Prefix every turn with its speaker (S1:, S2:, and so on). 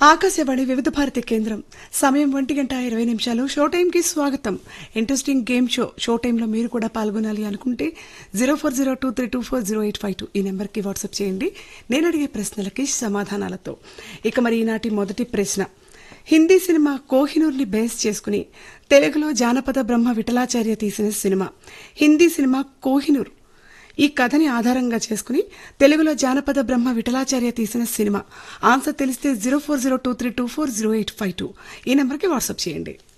S1: ఆకాశవాణి వివిధ భారతి కేంద్రం సమయం ఒంటి గంట ఇరవై నిమిషాలు షో టైంకి స్వాగతం ఇంట్రెస్టింగ్ గేమ్ షో షో టైంలో మీరు కూడా పాల్గొనాలి అనుకుంటే zero four zero two three two four zero eight five two ఈ నెంబర్కి వాట్సాప్ చేయండి నేను అడిగే ప్రశ్నలకి సమాధానాలతో ఇక మరి ఈనాటి మొదటి ప్రశ్న హిందీ సినిమా కోహినూర్ని బేస్ చేసుకుని తెలుగులో జానపద బ్రహ్మ విఠలాచార్య తీసిన సినిమా హిందీ సినిమా కోహినూర్ ఈ కథని ఆధారంగా చేసుకుని తెలుగులో జానపద బ్రహ్మ విఠలాచార్య తీసిన సినిమా ఆన్సర్ తెలిస్తే zero four zero two three two four zero eight five two ఈ నెంబర్కి వాట్సాప్ చేయండి